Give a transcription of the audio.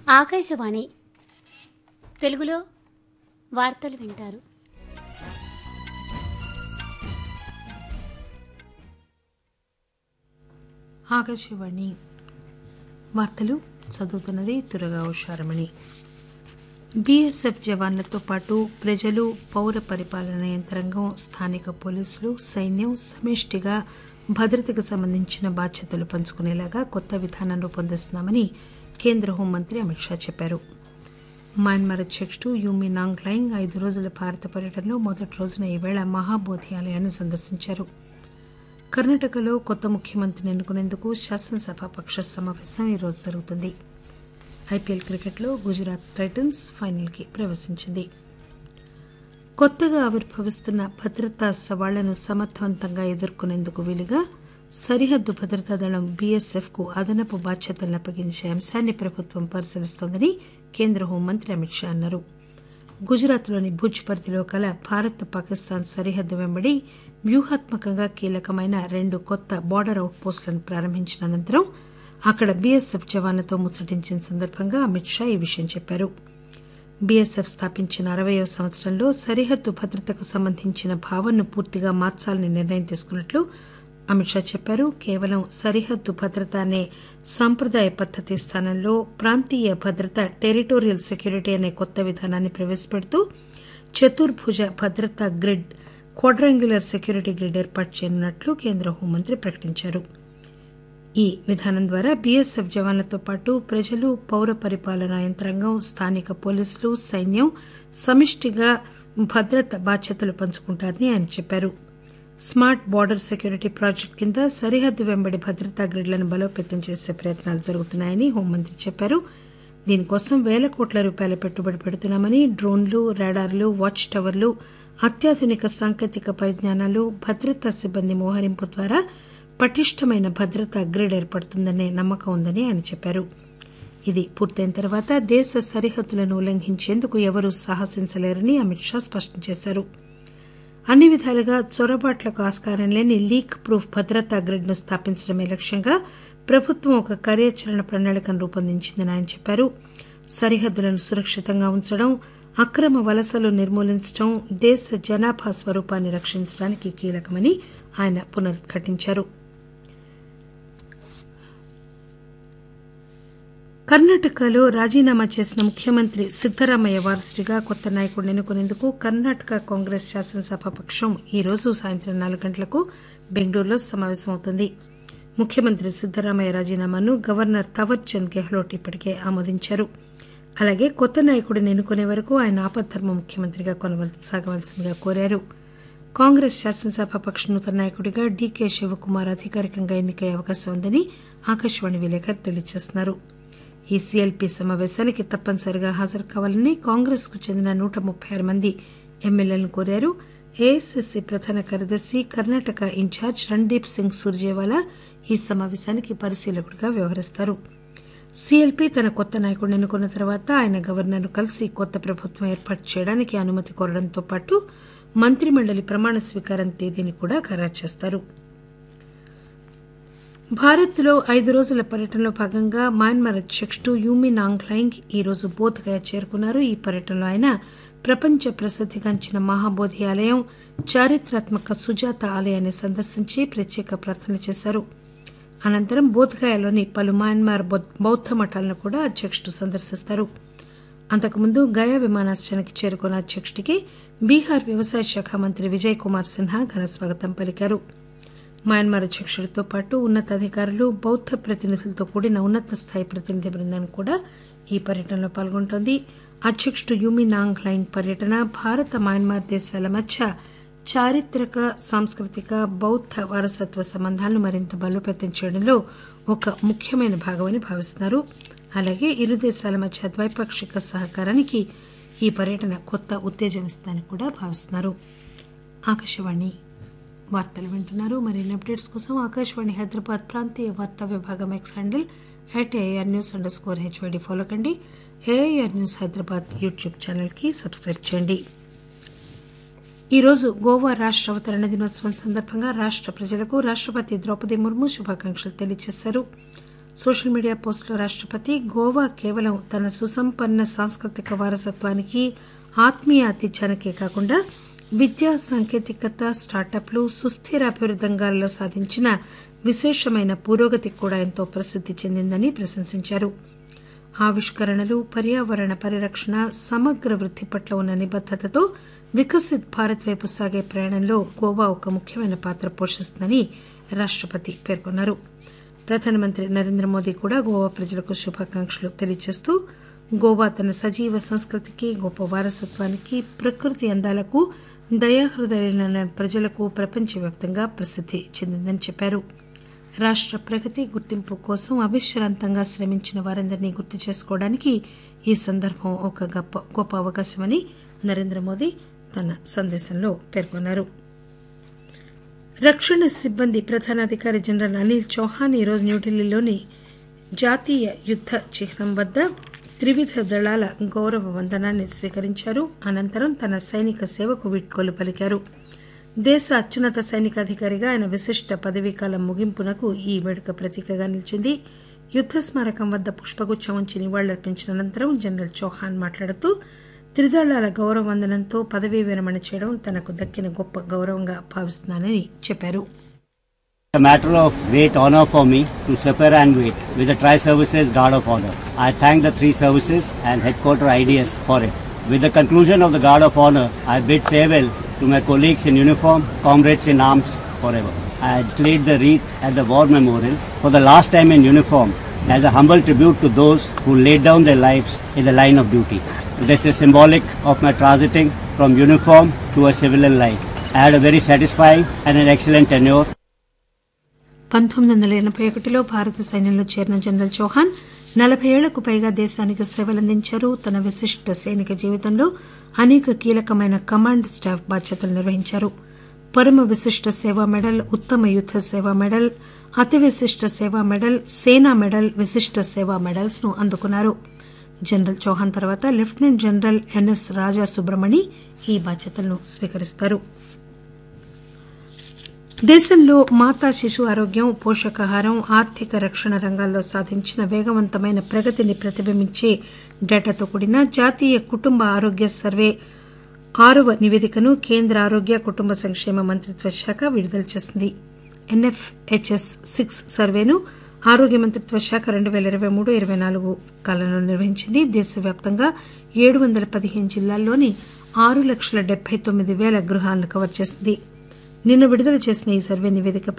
ఆకాశవాణి తెలుగులో వార్తలు వింటారు ఆకాశవాణి వార్తలు చదువుతున్నది తురగా ఉషారమణి బీఎస్ఎఫ్ జవాన్లతో పాటు ప్రజలు పౌర పరిపాలన యంత్రాంగం స్థానిక పోలీసులు సైన్యం సమిష్టిగా భద్రతకు సంబంధించిన బాధ్యతలు పంచుకునేలాగా కొత్త విధానం రూపొందిస్తున్నామని కేంద్ర హోంమంత్రి అమిత్ షా చెప్పారు మయన్మార్ అధ్యక్షుడు యూమి నాంగ్ లైంగ్ ఐదు రోజుల భారత పర్యటనలో మొదటి రోజున ఈవేళ మహాబోధి ఆలయాన్ని సందర్శించారు కర్ణాటకలో కొత్త ముఖ్యమంత్రిని ఎన్నుకునేందుకు శాసనసభ పక్ష సమావేశం ఈరోజు జరుగుతుంది ఐపీఎల్ క్రికెట్లో గుజరాత్ టైటన్స్ ఫైనల్కి ప్రవేశించింది కొత్తగా ఆవిర్భవిస్తున్న భద్రతా సవాళ్లను సమర్థవంతంగా ఎదుర్కొనేందుకు వీలుగా సరిహద్దు భద్రతా దళం బీఎస్ఎఫ్ కు అదనపు బాధ్యతలను అప్పగించే అంశాన్ని ప్రభుత్వం పరిశీలిస్తోందని కేంద్ర హోంమంత్రి అమిత్ షా అన్నారు గుజరాత్లోని భుజ్ పరిధిలో కల భారత్ పాకిస్తాన్ సరిహద్దు వెంబడి వ్యూహాత్మకంగా కీలకమైన రెండు కొత్త బార్డర్ అవుట్ పోస్టులను ప్రారంభించిన అనంతరం అక్కడ బీఎస్ఎఫ్ జవాన్లతో ముచ్చటించిన సందర్భంగా అమిత్ షా ఈ విషయం చెప్పారు బీఎస్ఎఫ్ స్థాపించిన అరవయవ సంవత్సరంలో సరిహద్దు భద్రతకు సంబంధించిన భావనను పూర్తిగా మార్చాలని నిర్ణయం తీసుకున్నట్లు అమిత్ షా చెప్పారు కేవలం సరిహద్దు భద్రత అనే సంప్రదాయ పద్దతి స్థానంలో ప్రాంతీయ భద్రత టెరిటోరియల్ సెక్యూరిటీ అనే కొత్త విధానాన్ని ప్రవేశపెడుతూ చతుర్భుజ భద్రతా గ్రిడ్ క్వాడ్రాంగులర్ సెక్యూరిటీ గ్రిడ్ ఏర్పాటు చేయనున్నట్లు కేంద్ర హోంమంత్రి ప్రకటించారు ఈ విధానం ద్వారా బీఎస్ఎఫ్ జవాన్లతో పాటు ప్రజలు పౌర పరిపాలనా యంత్రాంగం స్థానిక పోలీసులు సైన్యం సమిష్టిగా భద్రత బాధ్యతలు పంచుకుంటారని ఆయన చెప్పారు స్మార్ట్ బార్డర్ సెక్యూరిటీ ప్రాజెక్టు కింద సరిహద్దు వెంబడి భద్రతా గ్రిడ్లను బలోపేతం చేసే ప్రయత్నాలు జరుగుతున్నాయని హోంమంత్రి చెప్పారు దీనికోసం వేల కోట్ల రూపాయల పెట్టుబడి పెడుతున్నామని డ్రోన్లు రాడార్లు వాచ్ టవర్లు అత్యాధునిక సాంకేతిక పరిజ్ఞానాలు భద్రతా సిబ్బంది మోహరింపు ద్వారా పటిష్టమైన భద్రతా గ్రిడ్ ఏర్పడుతుందనే నమ్మకం ఉందని ఆయన చెప్పారు ఇది పూర్తయిన తర్వాత దేశ సరిహద్దులను ఉల్లంఘించేందుకు ఎవరూ సాహసించలేరని అమిత్ షా స్పష్టం చేశారు అన్ని విధాలుగా చొరబాట్లకు ఆస్కారం లేని లీక్ ప్రూఫ్ భద్రతా గ్రిడ్ను స్థాపించడమే లక్ష్యంగా ప్రభుత్వం ఒక కార్యాచరణ ప్రణాళికను రూపొందించిందని ఆయన చెప్పారు సరిహద్దులను సురక్షితంగా ఉంచడం అక్రమ వలసలు నిర్మూలించడం దేశ జనాభా స్వరూపాన్ని రక్షించడానికి కీలకమని ఆయన పునరుద్ఘాటించారు కర్ణాటకలో రాజీనామా చేసిన ముఖ్యమంత్రి సిద్దరామయ్య వారసుడిగా కొత్త నాయకుడిని ఎన్నుకునేందుకు కర్ణాటక కాంగ్రెస్ శాసనసభ పక్షం ఈ రోజు సాయంత్రం నాలుగు గంటలకు బెంగళూరులో సమావేశమవుతుంది ముఖ్యమంత్రి సిద్దరామయ్య రాజీనామాను గవర్నర్ తవర్చంద్ గెహ్లోట్ ఇప్పటికే ఆమోదించారు అలాగే కొత్త నాయకుడిని ఎన్నుకునే వరకు ఆయన ఆపద్ధర్మ ముఖ్యమంత్రిగా కొనసాగవలసిందిగా కోరారు కాంగ్రెస్ శాసనసభ పక్ష నూతన నాయకుడిగా డీకే శివకుమార్ అధికారికంగా ఎన్నికయ్యే అవకాశం ఉందని ఆకాశవాణి విలేకరు తెలియజేస్తున్నారు ఈ సీఎల్పీ సమావేశానికి తప్పనిసరిగా హాజరు కావాలని కాంగ్రెస్ కు చెందిన నూట ముప్పై ఆరు మంది ఎమ్మెల్యేలను కోరారు ఏఐసిసి ప్రధాన కార్యదర్శి కర్ణాటక ఇన్ఛార్జ్ రణ్దీప్ సింగ్ సూర్జేవాలా ఈ సమావేశానికి పరిశీలకుడిగా వ్యవహరిస్తారు సీఎల్పీ తన కొత్త నాయకుడిని ఎన్నుకున్న తర్వాత ఆయన గవర్నర్ను కలిసి కొత్త ప్రభుత్వం ఏర్పాటు చేయడానికి అనుమతి కోరడంతో పాటు మంత్రిమండలి ప్రమాణ స్వీకారం తేదీని కూడా ఖరారు చేస్తారు భారత్లో ఐదు రోజుల పర్యటనలో భాగంగా మయన్మార్ అధ్యక్షుడు యూమి నాంగ్లైంగ్ ఈ రోజు బోధ్గయ చేరుకున్నారు ఈ పర్యటనలో ఆయన ప్రపంచ ప్రసిద్దిగాంచిన మహాబోధి ఆలయం చారిత్రాత్మక సుజాత ఆలయాన్ని సందర్శించి ప్రత్యేక ప్రార్థనలు చేశారు అనంతరం బోధ్గయాలోని పలు మయన్మార్ బౌద్ధ మఠాలను కూడా అధ్యక్షుడు సందర్శిస్తారు అంతకుముందు గయా విమానాశ్రయానికి చేరుకున్న అధ్యక్షుడికి బీహార్ వ్యవసాయ శాఖ మంత్రి విజయ్ కుమార్ సిన్హా ఘన స్వాగతం పలికారు మయన్మార్ అధ్యక్షుడితో పాటు ఉన్నతాధికారులు బౌద్ధ ప్రతినిధులతో కూడిన ఉన్నత స్థాయి ప్రతినిధి బృందం కూడా ఈ పర్యటనలో పాల్గొంటోంది అధ్యక్షుడు యూమి నాంగ్ లైంగ్ పర్యటన భారత మయన్మార్ దేశాల మధ్య చారిత్రక సాంస్కృతిక బౌద్ధ వారసత్వ సంబంధాలను మరింత బలోపేతం చేయడంలో ఒక ముఖ్యమైన భాగమని భావిస్తున్నారు అలాగే ఇరు దేశాల మధ్య ద్వైపాక్షిక సహకారానికి ఈ పర్యటన కొత్త ఉత్తేజం ఇస్తుందని కూడా భావిస్తున్నారు ఆకాశవాణి వార్తలు వింటున్నారు మరిన్ని అప్డేట్స్ కోసం ఆకాశవాణి హైదరాబాద్ ప్రాంతీయ వార్తా విభాగం X handle at AIR news underscore HYD follow కండి ఏఐఆర్ న్యూస్ హైదరాబాద్ యూట్యూబ్ ఛానల్కి సబ్స్క్రైబ్ చేయండి ఈరోజు గోవా రాష్ట్ర అవతరణ దినోత్సవం సందర్భంగా రాష్ట్ర ప్రజలకు రాష్ట్రపతి ద్రౌపది ముర్ము శుభాకాంక్షలు తెలియజేశారు సోషల్ మీడియా పోస్టులో రాష్టపతి గోవా కేవలం తన సుసంపన్న సాంస్కృతిక వారసత్వానికి ఆత్మీయ ఆతిథ్యానికే కాకుండా విద్య సాంకేతికత స్టార్టప్లు సుస్థిర అభివృద్ధి రంగాల్లో సాధించిన విశేషమైన పురోగతికి కూడా ఎంతో ప్రసిద్ది చెందిందని ప్రశంసించారు ఆవిష్కరణలు పర్యావరణ పరిరక్షణ సమగ్ర వృద్ధి పట్ల ఉన్న నిబద్దతతో వికసిత్ భారత్ వైపు సాగే ప్రయాణంలో గోవా ఒక ముఖ్యమైన పాత్ర పోషిస్తుందని రాష్టపతి పేర్కొన్నారు ప్రధానమంత్రి నరేంద్ర మోదీ కూడా గోవా ప్రజలకు శుభాకాంక్షలు తెలియజేస్తూ గోవా తన సజీవ సంస్కృతికి గొప్ప వారసత్వానికి ప్రకృతి అందాలకు దయాహృదయులైన ప్రజలకు ప్రపంచవ్యాప్తంగా ప్రసిద్ది చెందిందని చెప్పారు రాష్ట ప్రగతి గుర్తింపు కోసం అవిశ్రాంతంగా శ్రమించిన వారందరినీ గుర్తు చేసుకోవడానికి ఈ సందర్భం ఒక గొప్ప గొప్ప అవకాశమని నరేంద్ర మోదీ తన సందేశంలో పేర్కొన్నారు రక్షణ సిబ్బంది ప్రధానాధికారి జనరల్ అనిల్ చౌహాన్ ఈరోజు న్యూఢిల్లీలోని జాతీయ యుద్ద చిహ్నం వద్ద త్రివిధ దళాల గౌరవ వందనాన్ని స్వీకరించారు అనంతరం తన సైనిక సేవకు వీడ్కోలు పలికారు దేశ అత్యున్నత సైనికాధికారిగా ఆయన విశిష్ట పదవీకాలం ముగింపునకు ఈ వేడుక ప్రతీకగా నిలిచింది యుద్ద స్మారకం వద్ద పుష్పగుచ్చం ఉంచి నివాళులర్పించిన అనంతరం జనరల్ చౌహాన్ మాట్లాడుతూ త్రిదళాల గౌరవ వందనంతో పదవీ విరమణ చేయడం తనకు దక్కిన గొప్ప గౌరవంగా భావిస్తున్నానని చెప్పారు a matter of great honor for me to superannuate with the Tri-Services Guard of Honor. I thank the three services and headquarter IDS for it. With the conclusion of the Guard of Honor, I bid farewell to my colleagues in uniform, comrades in arms forever. I laid the wreath at the War Memorial for the last time in uniform as a humble tribute to those who laid down their lives in the line of duty. This is symbolic of my transiting from uniform to a civilian life. I had a very satisfying and an excellent tenure పంతొమ్మిది వందల ఎనభై ఒకటిలో భారత సైన్యంలో చేరిన general Chauhan నలభై ఏళ్లకు పైగా దేశానికి సేవలందించారు తన విశిష్ట సైనిక జీవితంలో అనేక కీలకమైన కమాండ్ స్టాఫ్ బాధ్యతలు నిర్వహించారు పరమ విశిష్ట సేవా మెడల్ ఉత్తమ యుద్ద సేవా మెడల్ అతి విశిష్ట సేవా మెడల్ సేనా మెడల్ విశిష్ట సేవా మెడల్స్ ను అందుకున్నారు జనరల్ చౌహాన్ తర్వాత lieutenant general NS Raja Subramani ఈ బాధ్యతలను స్వీకరిస్తారు దేశంలో మాతా శిశు ఆరోగ్యం పోషకాహారం ఆర్థిక రక్షణ రంగాల్లో సాధించిన వేగవంతమైన ప్రగతిని ప్రతిబింబించే డేటాతో కూడిన జాతీయ కుటుంబ ఆరోగ్య సర్వే ఆరవ నివేదికను కేంద్ర ఆరోగ్య కుటుంబ సంక్షేమ మంత్రిత్వ శాఖ విడుదల చేసింది ఎన్ఎఫ్హెచ్ఎస్ సిక్స్ సర్వేను ఆరోగ్య మంత్రిత్వ శాఖ రెండు పేల ఇరవై మూడు ఇరవై నాలుగు కాలంలో నిర్వహించింది దేశవ్యాప్తంగా ఏడు వందల పదిహేను జిల్లాల్లోని ఆరు లక్షల డెబ్బై తొమ్మిది పేల గృహాలను కవర్ చేసింది నిన్న విడుదల చేసిన ఈ సర్వే నివేదిక